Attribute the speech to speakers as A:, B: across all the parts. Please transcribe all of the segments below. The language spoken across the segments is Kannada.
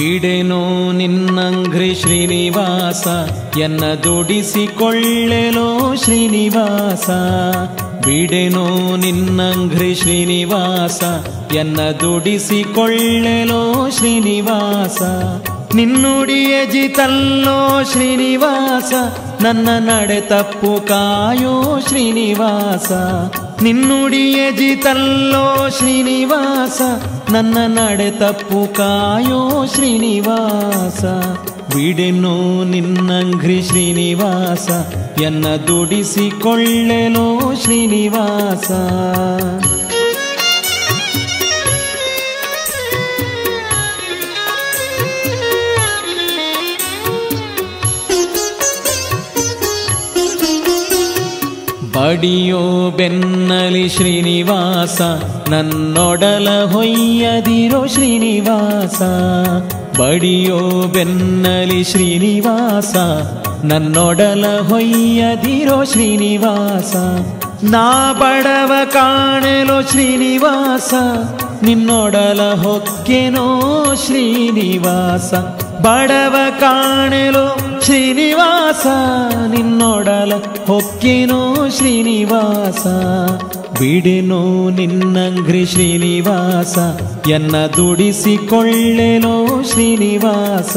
A: ಬಿಡೆನೋ ನಿನ್ನಂಘ್ರಿ ಶ್ರೀನಿವಾಸ ಎನ್ನ ದುಡಿಸಿಕೊಳ್ಳೆಲೋ ಶ್ರೀನಿವಾಸ ಬಿಡೆನೋ ನಿನ್ನಂಘ್ರಿ ಶ್ರೀನಿವಾಸ ಎನ್ನ ದುಡಿಸಿಕೊಳ್ಳೆಲೋ ಶ್ರೀನಿವಾಸ ನಿನ್ನುಡಿಯ ಜಿತಲ್ಲೋ ಶ್ರೀನಿವಾಸ ನನ್ನ ನಡೆ ತಪ್ಪು ಕಾಯೋ ಶ್ರೀನಿವಾಸ ನಿನ್ನುಡಿಯ ಜಿತಲ್ಲೋ ಶ್ರೀನಿವಾಸ ನನ್ನ ನಡೆ ತಪ್ಪು ಕಾಯೋ ಶ್ರೀನಿವಾಸ ಬಿಡೆನೋ ನಿನ್ನಂಘ್ರಿ ಶ್ರೀನಿವಾಸ ಎನ್ನ ದುಡಿಸಿಕೊಳ್ಳೆಲೋ ಶ್ರೀನಿವಾಸ ಬಡಿಯೋ ಬೆನ್ನಲಿ ಶ್ರೀನಿವಾಸ ನನ್ನೊಡಲ ಹೊಯ್ಯದಿರೋ ಶ್ರೀನಿವಾಸ ಬಡಿಯೋ ಬೆನ್ನಲಿ ಶ್ರೀನಿವಾಸ ನನ್ನೊಡಲ ಹೊಯ್ಯದಿರೋ ಶ್ರೀನಿವಾಸ ನಾ ಬಡವ ಕಾಣಲೋ ಶ್ರೀನಿವಾಸ ನಿನ್ನೊಡಲ ಹೊಕ್ಕೆನೋ ಶ್ರೀನಿವಾಸ ಬಡವ ಕಾಣಲು ಶ್ರೀನಿವಾಸ ನಿನ್ನೊಡಲ ಹೊಕ್ಕಿನೋ ಶ್ರೀನಿವಾಸ ಬಿಡೆನೋ ನಿನ್ನಂಗ್ರಿ ಶ್ರೀನಿವಾಸ ಎನ್ನ ದುಡಿಸಿಕೊಳ್ಳೆನೋ ಶ್ರೀನಿವಾಸ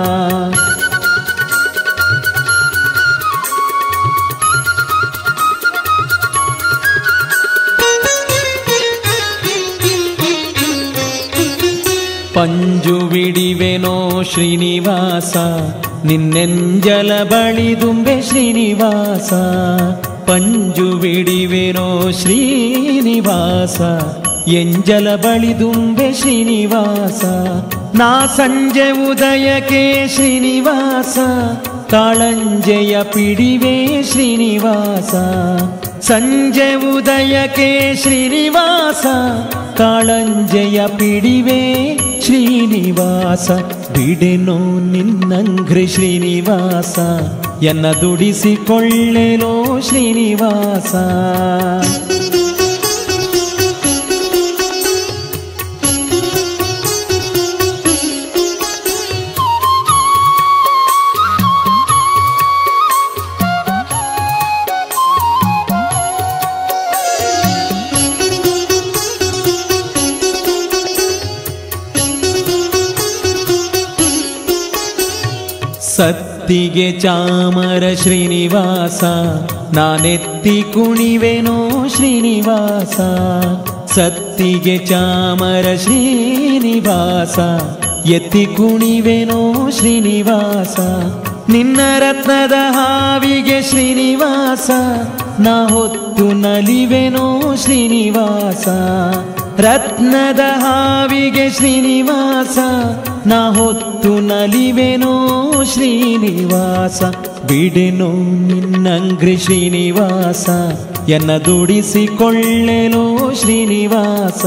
A: ಪಂಜು ಬಿಡಿವೆನೋ ಶ್ರೀನಿವಾಸ ನಿನ್ನೆಂಜಲ ಬಳಿದುಂಬೆ ಶ್ರೀನಿವಾಸ ಪಂಜು ಬಿಡಿವೆನೋ ಶ್ರೀನಿವಾಸ ಎಂಜಲ ಬಳಿದುಂಬೆ ಶ್ರೀನಿವಾಸ ನಾ ಸಂಜೆ ಉದಯಕ್ಕೆ ಶ್ರೀನಿವಾಸ ಕಾಳಂಜೆಯ ಪಿಡಿವೆ ಶ್ರೀನಿವಾಸ ಸಂಜೆ ಉದಯಕ್ಕೆ ಶ್ರೀನಿವಾಸ ಕಾಳಂಜೆಯ ಪಿಡಿವೆ ಶ್ರೀನಿವಾಸ ಬಿಡೆನೋ ನಿನ್ನಂಘ್ರಿ ಶ್ರೀನಿವಾಸ ಎನ್ನ ದುಡಿಸಿಕೊಳ್ಳೆಲೋ ಶ್ರೀನಿವಾಸ ಸತ್ತಿಗೆ ಚಾಮರ ಶ್ರೀನಿವಾಸ ನಾನೆತ್ತಿ ಕುಣಿವೆನೋ ಶ್ರೀನಿವಾಸ ಸತ್ತಿಗೆ ಚಾಮರ ಶ್ರೀನಿವಾಸ ಎತ್ತಿ ಕುಣಿವೆನೋ ಶ್ರೀನಿವಾಸ ನಿನ್ನ ರತ್ನದ ಹಾವಿಗೆ ಶ್ರೀನಿವಾಸ ನಾ ಹೊತ್ತು ನಲಿವೆನೋ ಶ್ರೀನಿವಾಸ ರತ್ನದ ಹಾವಿಗೆ ಶ್ರೀನಿವಾಸ ನಾ ಹೊತ್ತು ನಲಿವೆನೋ ಶ್ರೀನಿವಾಸ ಬಿಡೆನೋ ನಿನ್ನಂಗ್ರಿ ಶ್ರೀನಿವಾಸ ಎನ್ನ ದುಡಿಸಿಕೊಳ್ಳೆನೋ ಶ್ರೀನಿವಾಸ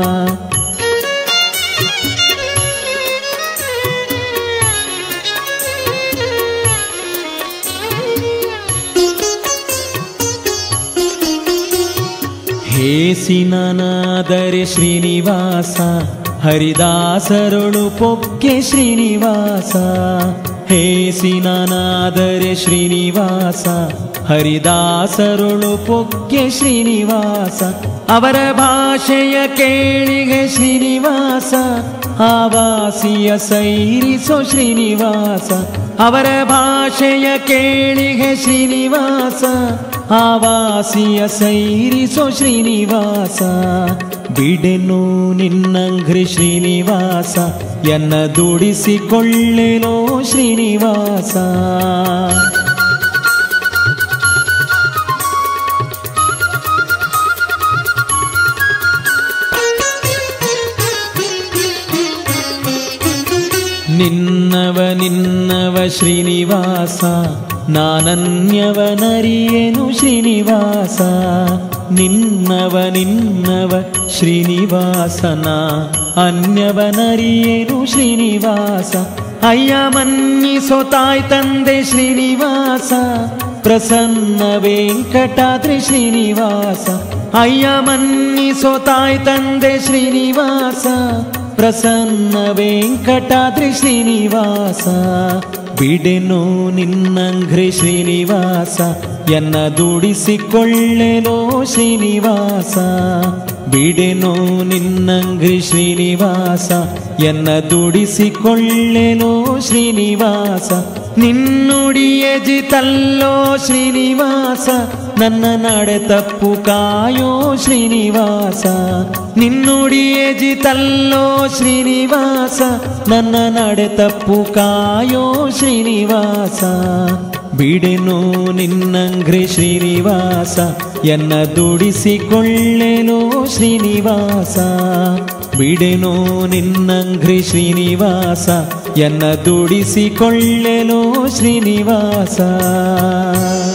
A: ಹೇಸಿನನಾದರೆ ಶ್ರೀನಿವಾಸ ಹರಿದಾಸರುಳು ಪೊಕ್ಕೆ ಶ್ರೀನಿವಾಸ ಹೇಸಿನನಾದರೆ ಶ್ರೀನಿವಾಸ ಹರಿದಾಸರುಳು ಪೊಕ್ಕೆ ಶ್ರೀನಿವಾಸ ಅವರ ಭಾಷೆಯ ಕೇಳಿಗೆ ಶ್ರೀನಿವಾಸ ಆವಾಸಿಯ ಸೈರಿಸೋ ಶ್ರೀನಿವಾಸ ಅವರ ಭಾಷೆಯ ಕೇಳಿಗೆ ಶ್ರೀನಿವಾಸ ಆವಾಸಿಯ ಸೈರಿಸೋ ಶ್ರೀನಿವಾಸ ಬಿಡೆನೋ ನಿನ್ನಂಘ್ರಿ ಶ್ರೀನಿವಾಸ ಎನ್ನ ದುಡಿಸಿಕೊಳ್ಳೆನೋ ಶ್ರೀನಿವಾಸ ನಿನ್ನವ ನಿನ್ನವ ಶ್ರೀನಿವಾಸ ನಾನನ್ಯವನರಿಯೇನು ಶ್ರೀನಿವಾಸ ನಿನ್ನವ ನಿನ್ನವ ಶ್ರೀನಿವಾಸನ ಅನ್ಯವನರಿಯೇನು ಶ್ರೀನಿವಾಸ ಅಯ್ಯ ಮನ್ನಿಸೋ ತಾಯ್ ತಂದೆ ಶ್ರೀನಿವಾಸ ಪ್ರಸನ್ನ ವೆಂಕಟಾದ್ರಿ ಶ್ರೀನಿವಾಸ ಅಯ್ಯ ಮನ್ನಿಸೋ ತಾಯ್ ತಂದೆ ಶ್ರೀನಿವಾಸ ಪ್ರಸನ್ನ ವೆಂಕಟಾದ್ರಿ ಶ್ರೀನಿವಾಸ ಬಿಡೆನು ನಿನ್ನಂಘ್ರಿ ಶ್ರೀನಿವಾಸ ಎನ್ನ ದುಡಿಸಿಕೊಳ್ಳೆನೋ ಶ್ರೀನಿವಾಸ ಬಿಡೆನು ನಿನ್ನಂಘ್ರಿ ಶ್ರೀನಿವಾಸ ಎನ್ನ ದುಡಿಸಿಕೊಳ್ಳೆನೋ ಶ್ರೀನಿವಾಸ ನಿನ್ನುಡಿಯ ಜಿತಲ್ಲೋ ಶ್ರೀನಿವಾಸ ನನ್ನ ನಡೆ ತಪ್ಪು ಕಾಯೋ ಶ್ರೀನಿವಾಸ ನಿನ್ನುಡಿಯ ಜಿತಲ್ಲೋ ಶ್ರೀನಿವಾಸ ನನ್ನ ನಡೆ ತಪ್ಪು ಕಾಯೋ ಶ್ರೀನಿವಾಸ ಬಿಡೆನು ನಿನ್ನಂಗ್ರಿ ಶ್ರೀನಿವಾಸ ಎನ್ನ ದುಡಿಸಿಕೊಳ್ಳೆನೋ ಶ್ರೀನಿವಾಸ ಬಿಡೆನು ನಿನ್ನಂಗ್ರಿ ಶ್ರೀನಿವಾಸ ಎನ್ನ ದುಡಿಸಿಕೊಳ್ಳೆನೋ ಶ್ರೀನಿವಾಸ